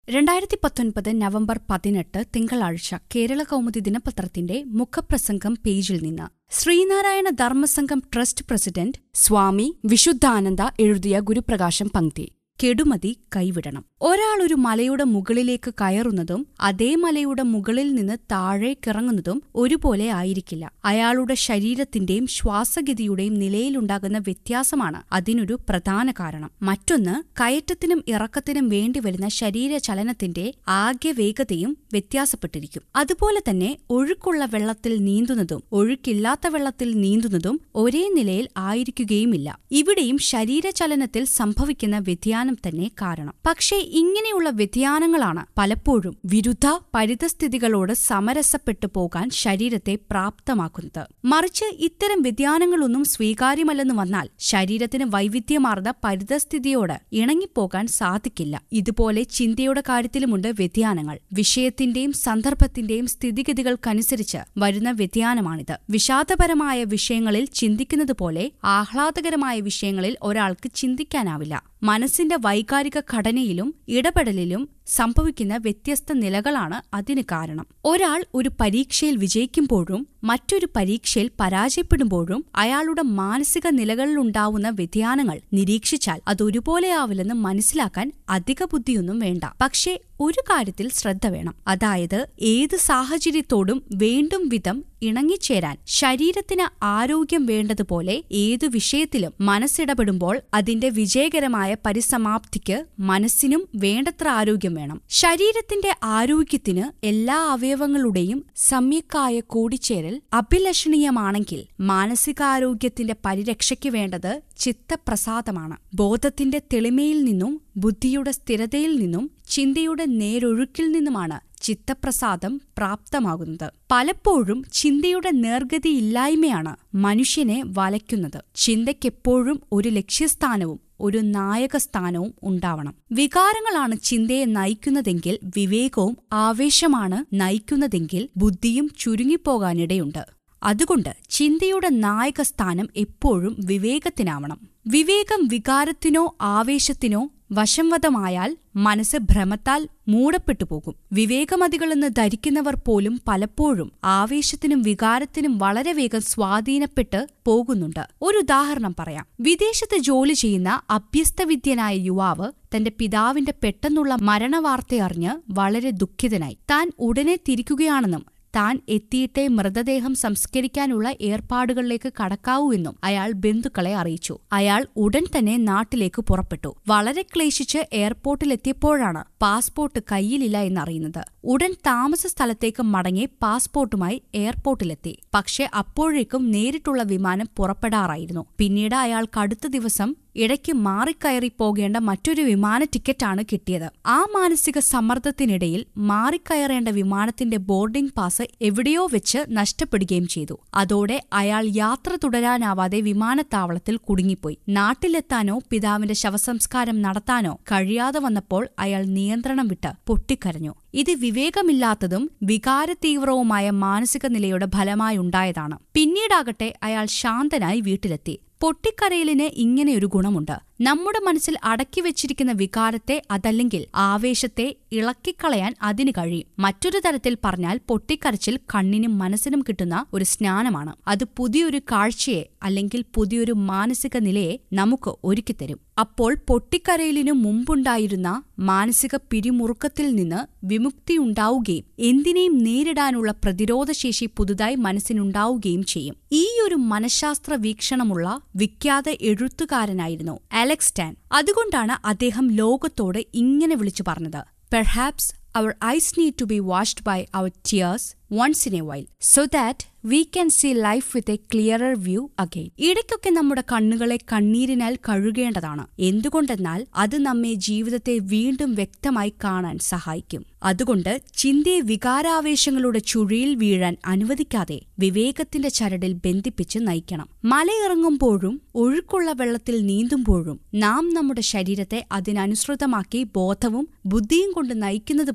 രണ്ടായിരത്തി പത്തൊൻപത് നവംബർ പതിനെട്ട് തിങ്കളാഴ്ച കേരള കൗമുദി ദിനപത്രത്തിന്റെ മുഖപ്രസംഗം പേജിൽ നിന്ന് ശ്രീനാരായണ ധർമ്മസംഘം ട്രസ്റ്റ് പ്രസിഡന്റ് സ്വാമി വിശുദ്ധാനന്ദ എഴുതിയ ഗുരുപ്രകാശം പങ്ക്തി കെടുമതി കൈവിടണം ഒരാൾ ഒരു മലയുടെ മുകളിലേക്ക് കയറുന്നതും അതേ മലയുടെ മുകളിൽ നിന്ന് താഴേക്കിറങ്ങുന്നതും ഒരുപോലെ ആയിരിക്കില്ല അയാളുടെ ശരീരത്തിന്റെയും ശ്വാസഗതിയുടെയും നിലയിലുണ്ടാകുന്ന വ്യത്യാസമാണ് അതിനൊരു പ്രധാന കാരണം മറ്റൊന്ന് കയറ്റത്തിനും ഇറക്കത്തിനും വേണ്ടിവരുന്ന ശരീരചലനത്തിന്റെ ആകെ വേഗതയും വ്യത്യാസപ്പെട്ടിരിക്കും അതുപോലെ തന്നെ ഒഴുക്കുള്ള വെള്ളത്തിൽ നീന്തുന്നതും ഒഴുക്കില്ലാത്ത വെള്ളത്തിൽ നീന്തുന്നതും ഒരേ നിലയിൽ ആയിരിക്കുകയുമില്ല ഇവിടെയും ശരീരചലനത്തിൽ സംഭവിക്കുന്ന വ്യതിയാനം തന്നെ കാരണം പക്ഷേ ഇങ്ങനെയുള്ള വ്യതിയാനങ്ങളാണ് പലപ്പോഴും വിരുദ്ധ പരിതസ്ഥിതികളോട് സമരസപ്പെട്ടു പോകാൻ ശരീരത്തെ പ്രാപ്തമാക്കുന്നത് മറിച്ച് ഇത്തരം വ്യതിയാനങ്ങളൊന്നും സ്വീകാര്യമല്ലെന്ന് വന്നാൽ ശരീരത്തിന് വൈവിധ്യമാർന്ന പരിതസ്ഥിതിയോട് ഇണങ്ങിപ്പോകാൻ സാധിക്കില്ല ഇതുപോലെ ചിന്തയുടെ കാര്യത്തിലുമുണ്ട് വ്യതിയാനങ്ങൾ വിഷയത്തിന്റെയും സന്ദർഭത്തിന്റെയും സ്ഥിതിഗതികൾക്കനുസരിച്ച് വരുന്ന വ്യതിയാനമാണിത് വിഷാദപരമായ വിഷയങ്ങളിൽ ചിന്തിക്കുന്നത് പോലെ ആഹ്ലാദകരമായ വിഷയങ്ങളിൽ ഒരാൾക്ക് ചിന്തിക്കാനാവില്ല മനസ്സിന്റെ വൈകാരിക ഘടനയിലും ഇടപെടലിലും സംഭവിക്കുന്ന വ്യത്യസ്ത നിലകളാണ് അതിന് കാരണം ഒരാൾ ഒരു പരീക്ഷയിൽ വിജയിക്കുമ്പോഴും മറ്റൊരു പരീക്ഷയിൽ പരാജയപ്പെടുമ്പോഴും അയാളുടെ മാനസിക നിലകളിലുണ്ടാവുന്ന വ്യതിയാനങ്ങൾ നിരീക്ഷിച്ചാൽ അതൊരുപോലെയാവില്ലെന്ന് മനസ്സിലാക്കാൻ അധിക ബുദ്ധിയൊന്നും വേണ്ട പക്ഷേ ഒരു കാര്യത്തിൽ ശ്രദ്ധ വേണം അതായത് ഏത് സാഹചര്യത്തോടും വേണ്ടും വിധം ഇണങ്ങിച്ചേരാൻ ശരീരത്തിന് ആരോഗ്യം വേണ്ടതുപോലെ ഏതു വിഷയത്തിലും മനസ്സിടപെടുമ്പോൾ അതിന്റെ വിജയകരമായ പരിസമാപ്തിക്ക് മനസ്സിനും വേണ്ടത്ര ആരോഗ്യം വേണം ശരീരത്തിന്റെ ആരോഗ്യത്തിന് എല്ലാ അവയവങ്ങളുടെയും സമ്യക്കായ കൂടിച്ചേരൽ അഭിലഷണീയമാണെങ്കിൽ മാനസികാരോഗ്യത്തിന്റെ പരിരക്ഷയ്ക്ക് വേണ്ടത് ചിത്തപ്രസാദമാണ് ബോധത്തിന്റെ തെളിമയിൽ നിന്നും ബുദ്ധിയുടെ സ്ഥിരതയിൽ നിന്നും ചിന്തയുടെ നേരൊഴുക്കിൽ നിന്നുമാണ് ചിത്തപ്രസാദം പ്രാപ്തമാകുന്നത് പലപ്പോഴും ചിന്തയുടെ നേർഗതിയില്ലായ്മയാണ് മനുഷ്യനെ വലയ്ക്കുന്നത് ചിന്തയ്ക്കെപ്പോഴും ഒരു ലക്ഷ്യസ്ഥാനവും ഒരു നായകസ്ഥാനവും ഉണ്ടാവണം വികാരങ്ങളാണ് ചിന്തയെ നയിക്കുന്നതെങ്കിൽ വിവേകവും ആവേശമാണ് നയിക്കുന്നതെങ്കിൽ ബുദ്ധിയും ചുരുങ്ങിപ്പോകാനിടയുണ്ട് അതുകൊണ്ട് ചിന്തയുടെ നായകസ്ഥാനം എപ്പോഴും വിവേകത്തിനാവണം വിവേകം വികാരത്തിനോ ആവേശത്തിനോ വശംവദമായാൽ മനസ്സ് ഭ്രമത്താൽ മൂടപ്പെട്ടു പോകും വിവേകമതികളെന്ന് ധരിക്കുന്നവർ പോലും പലപ്പോഴും ആവേശത്തിനും വികാരത്തിനും വളരെ വേഗം സ്വാധീനപ്പെട്ട് പോകുന്നുണ്ട് ഒരു ഉദാഹരണം പറയാം വിദേശത്ത് ജോലി ചെയ്യുന്ന അഭ്യസ്തവിദ്യനായ യുവാവ് തന്റെ പിതാവിന്റെ പെട്ടെന്നുള്ള മരണവാർത്തയറിഞ്ഞ് വളരെ ദുഃഖിതനായി താൻ ഉടനെ തിരിക്കുകയാണെന്നും താൻ എത്തിയിട്ടേ മൃതദേഹം സംസ്കരിക്കാനുള്ള ഏർപ്പാടുകളിലേക്ക് കടക്കാവൂ എന്നും അയാൾ ബന്ധുക്കളെ അറിയിച്ചു അയാൾ ഉടൻ തന്നെ നാട്ടിലേക്ക് പുറപ്പെട്ടു വളരെ ക്ലേശിച്ച് എയർപോർട്ടിലെത്തിയപ്പോഴാണ് പാസ്പോർട്ട് കയ്യിലില്ല എന്നറിയുന്നത് ഉടൻ താമസ സ്ഥലത്തേക്ക് മടങ്ങി പാസ്പോർട്ടുമായി എയർപോർട്ടിലെത്തി പക്ഷെ അപ്പോഴേക്കും നേരിട്ടുള്ള വിമാനം പുറപ്പെടാറായിരുന്നു പിന്നീട് അയാൾക്ക് അടുത്ത ദിവസം ഇടയ്ക്ക് മാറിക്കയറി പോകേണ്ട മറ്റൊരു വിമാന ടിക്കറ്റാണ് കിട്ടിയത് ആ മാനസിക സമ്മർദ്ദത്തിനിടയിൽ മാറിക്കയറേണ്ട വിമാനത്തിന്റെ ബോർഡിംഗ് പാസ് എവിടെയോ വെച്ച് നഷ്ടപ്പെടുകയും ചെയ്തു അതോടെ അയാൾ യാത്ര തുടരാനാവാതെ വിമാനത്താവളത്തിൽ കുടുങ്ങിപ്പോയി നാട്ടിലെത്താനോ പിതാവിന്റെ ശവസംസ്കാരം നടത്താനോ കഴിയാതെ വന്നപ്പോൾ അയാൾ നിയന്ത്രണം വിട്ട് പൊട്ടിക്കരഞ്ഞു ഇത് വിവേകമില്ലാത്തതും വികാരതീവ്രവുമായ മാനസിക നിലയുടെ ഫലമായുണ്ടായതാണ് പിന്നീടാകട്ടെ അയാൾ ശാന്തനായി വീട്ടിലെത്തി പൊട്ടിക്കരയലിന് ഇങ്ങനെയൊരു ഗുണമുണ്ട് നമ്മുടെ മനസ്സിൽ അടക്കി വെച്ചിരിക്കുന്ന വികാരത്തെ അതല്ലെങ്കിൽ ആവേശത്തെ ഇളക്കിക്കളയാൻ അതിന് കഴിയും മറ്റൊരു തരത്തിൽ പറഞ്ഞാൽ പൊട്ടിക്കരച്ചിൽ കണ്ണിനും മനസ്സിനും കിട്ടുന്ന ഒരു സ്നാനമാണ് അത് പുതിയൊരു കാഴ്ചയെ അല്ലെങ്കിൽ പുതിയൊരു മാനസിക നിലയെ നമുക്ക് ഒരുക്കിത്തരും അപ്പോൾ പൊട്ടിക്കരയിലിനു മുമ്പുണ്ടായിരുന്ന മാനസിക പിരിമുറുക്കത്തിൽ നിന്ന് വിമുക്തിയുണ്ടാവുകയും എന്തിനേയും നേരിടാനുള്ള പ്രതിരോധശേഷി പുതുതായി മനസ്സിനുണ്ടാവുകയും ചെയ്യും ഈ ഒരു മനഃശാസ്ത്ര വീക്ഷണമുള്ള വിഖ്യാത എഴുത്തുകാരനായിരുന്നു അലക്സ് ടാൻ അതുകൊണ്ടാണ് അദ്ദേഹം ലോകത്തോട് ഇങ്ങനെ വിളിച്ചു പറഞ്ഞത് perhaps our eyes need to be washed by our tears once in a while so that we can see life with a clearer view again ഇടയ്ക്കൊക്കെ നമ്മുടെ കണ്ണുകളെ കണ്ണീരിനാൽ കഴുകേണ്ടതാണ് എന്തുകൊണ്ടെന്നാൽ അത് നമ്മെ ജീവിതത്തെ വീണ്ടും വ്യക്തമായി കാണാൻ സഹായിക്കും അതുകൊണ്ട് ചിന്തയെ വികാരാവേശങ്ങളുടെ ചുഴിയിൽ വീഴാൻ അനുവദിക്കാതെ വിവേകത്തിന്റെ ചരടിൽ ബന്ധിപ്പിച്ച് നയിക്കണം മലയിറങ്ങുമ്പോഴും ഒഴുക്കുള്ള വെള്ളത്തിൽ നീന്തുമ്പോഴും നാം നമ്മുടെ ശരീരത്തെ അതിനനുസൃതമാക്കി ബോധവും ബുദ്ധിയും കൊണ്ട് നയിക്കുന്നത് പോലെ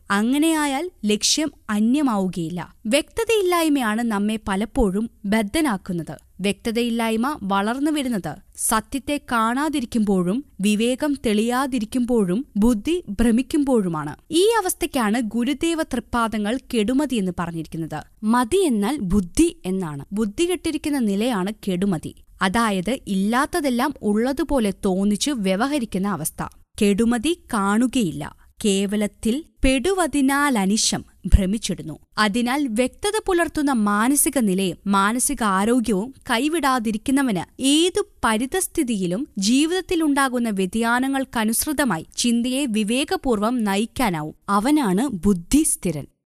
അങ്ങനെയായാൽ ലക്ഷ്യം അന്യമാവുകയില്ല വ്യക്തതയില്ലായ്മയാണ് നമ്മെ പലപ്പോഴും ബദ്ധനാക്കുന്നത് വ്യക്തതയില്ലായ്മ വളർന്നു വരുന്നത് സത്യത്തെ കാണാതിരിക്കുമ്പോഴും വിവേകം തെളിയാതിരിക്കുമ്പോഴും ബുദ്ധി ഭ്രമിക്കുമ്പോഴുമാണ് ഈ അവസ്ഥയ്ക്കാണ് ഗുരുദേവ തൃപ്പാദങ്ങൾ കെടുമതി എന്ന് പറഞ്ഞിരിക്കുന്നത് മതി എന്നാൽ ബുദ്ധി എന്നാണ് ബുദ്ധി കെട്ടിരിക്കുന്ന നിലയാണ് കെടുമതി അതായത് ഇല്ലാത്തതെല്ലാം ഉള്ളതുപോലെ തോന്നിച്ചു വ്യവഹരിക്കുന്ന അവസ്ഥ കെടുമതി കാണുകയില്ല കേവലത്തിൽ പെടുവതിനാലനിശം ഭ്രമിച്ചിടുന്നു അതിനാൽ വ്യക്തത പുലർത്തുന്ന മാനസിക നിലയും മാനസിക ആരോഗ്യവും കൈവിടാതിരിക്കുന്നവന് ഏതു പരിതസ്ഥിതിയിലും ജീവിതത്തിലുണ്ടാകുന്ന വ്യതിയാനങ്ങൾക്കനുസൃതമായി ചിന്തയെ വിവേകപൂർവം നയിക്കാനാവും അവനാണ് ബുദ്ധിസ്ഥിരൻ